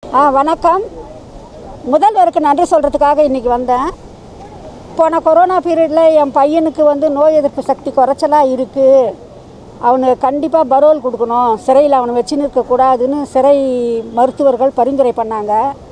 ஆ வணக்கம் முதல்வருக்கு நன்றி சொல்கிறதுக்காக இன்றைக்கி வந்தேன் போன கொரோனா பீரியடில் என் பையனுக்கு வந்து நோய் எதிர்ப்பு சக்தி குறைச்சலாக இருக்குது அவனுக்கு கண்டிப்பாக பரோல் கொடுக்கணும் சிறையில் அவனை வச்சுன்னு இருக்கக்கூடாதுன்னு சிறை மருத்துவர்கள் பரிந்துரை பண்ணாங்க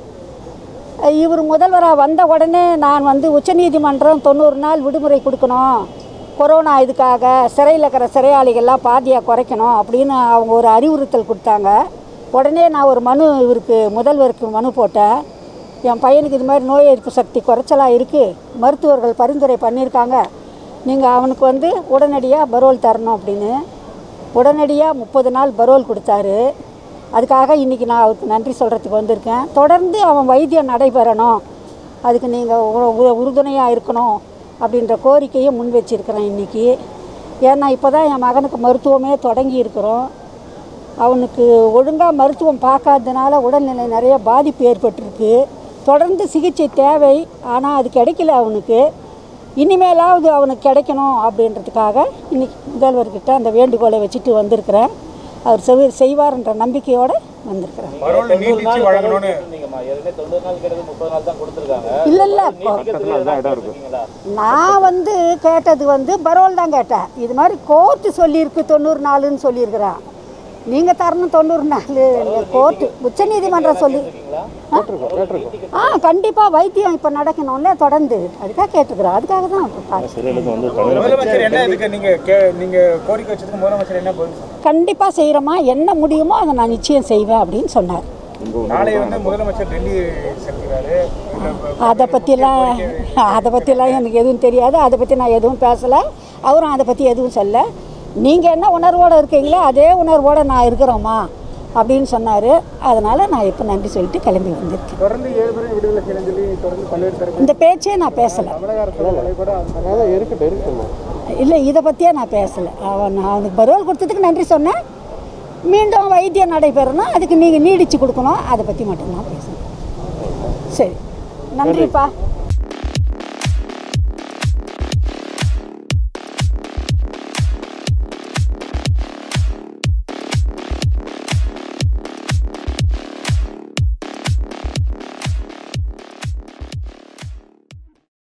இவர் முதல்வராக வந்த உடனே நான் வந்து உச்சநீதிமன்றம் தொண்ணூறு நாள் விடுமுறை கொடுக்கணும் கொரோனா இதுக்காக சிறையில் இருக்கிற சிறையாளிகள்லாம் பாதியாக குறைக்கணும் அப்படின்னு அவங்க ஒரு அறிவுறுத்தல் கொடுத்தாங்க உடனே நான் ஒரு மனு இவருக்கு முதல்வருக்கு மனு போட்டேன் என் பையனுக்கு இது மாதிரி நோய் எதிர்ப்பு சக்தி குறைச்சலாக இருக்குது மருத்துவர்கள் பரிந்துரை பண்ணியிருக்காங்க நீங்கள் அவனுக்கு வந்து உடனடியாக பரோல் தரணும் அப்படின்னு உடனடியாக முப்பது நாள் பரோல் கொடுத்தாரு அதுக்காக இன்றைக்கி நான் அவருக்கு நன்றி சொல்கிறதுக்கு வந்திருக்கேன் தொடர்ந்து அவன் வைத்தியம் நடைபெறணும் அதுக்கு நீங்கள் உறுதுணையாக இருக்கணும் அப்படின்ற கோரிக்கையை முன் வச்சிருக்கிறேன் இன்றைக்கி ஏன்னா இப்போ தான் என் மகனுக்கு மருத்துவமே தொடங்கி இருக்கிறோம் அவனுக்கு ஒழுங்காக மருத்துவம் பார்க்காததுனால உடல்நிலை நிறைய பாதிப்பு ஏற்பட்டிருக்கு தொடர்ந்து சிகிச்சை தேவை ஆனால் அது கிடைக்கல அவனுக்கு இனிமேலாவது அவனுக்கு கிடைக்கணும் அப்படின்றதுக்காக இன்னைக்கு முதல்வர்கிட்ட அந்த வேண்டுகோளை வச்சுட்டு வந்திருக்கிறேன் அவர் செவி செய்வார்ன்ற நம்பிக்கையோடு வந்திருக்கிறேன் பரோல் நீட்டிச்சு வழங்கணும்னு நீங்கம்மா ஏற்கனவே தொண்ணூறு நாள் கிட்டது முப்பது நாள் தான் கொடுத்துருக்காங்க இல்லை இல்லை இருக்கீங்களா நான் வந்து கேட்டது வந்து பரோல் தான் கேட்டேன் இது மாதிரி கோர்ட்டு சொல்லியிருக்கு தொண்ணூறு நாளுன்னு சொல்லியிருக்கிறான் நீங்கள் தரணும் தொண்ணூறு நாள் கோர்ட்டு உச்சநீதிமன்றம் சொல்லி ஆ கண்டிப்பாக வைத்தியம் இப்போ நடக்கணும்ல தொடர்ந்து அதுக்காக கேட்டுக்கிறோம் அதுக்காக தான் இப்போ பார்க்கிறேன். முதலமைச்சர் என்ன இதுக்கு நீங்க கே- நீங்க கோரிக்கை வச்சதுக்கு முதலமைச்சர் என்ன பதில் சொன்னார்? கண்டிப்பாக செய்கிறோமா என்ன முடியுமோ அதை நான் நிச்சயம் செய்வேன் அப்படின்னு சொன்னார் நாளை வந்து முதலமைச்சர் டெல்லி செல்கிறாரு இல்ல இப்ப- அதை பற்றிலாம் அதை பற்றிலாம் எனக்கு எதுவும் தெரியாது அதை பற்றி நான் எதுவும் பேசலை அவரும் அதை பற்றி எதுவும் சொல்ல நீங்கள் என்ன உணர்வோடு இருக்கீங்களோ அதே உணர்வோடு நான் இருக்கிறோமா அப்படின்னு சொன்னார் அதனால் நான் இப்போ நன்றி சொல்லிட்டு கிளம்பி வந்திருக்கேன் தொடர்ந்து ஏழு பேரும் விடுதலை செய்யணும்னு சொல்லி தொடர்ந்து பல்வேறு தரப்பு இந்த பேச்சே நான் பேசலை தமிழக அரசு கூட அதனால இருக்கட்டும் இருக்கட்டும் இல்லை இதை பற்றியே நான் பேசலை அவன் நான் அவனுக்கு பரோல் கொடுத்ததுக்கு நன்றி சொன்னேன் மீண்டும் வைத்தியம் நடைபெறணும் அதுக்கு நீங்கள் நீடிச்சு கொடுக்கணும் அதை பற்றி மட்டும் நான் பேசுகிறேன் சரி நன்றிப்பா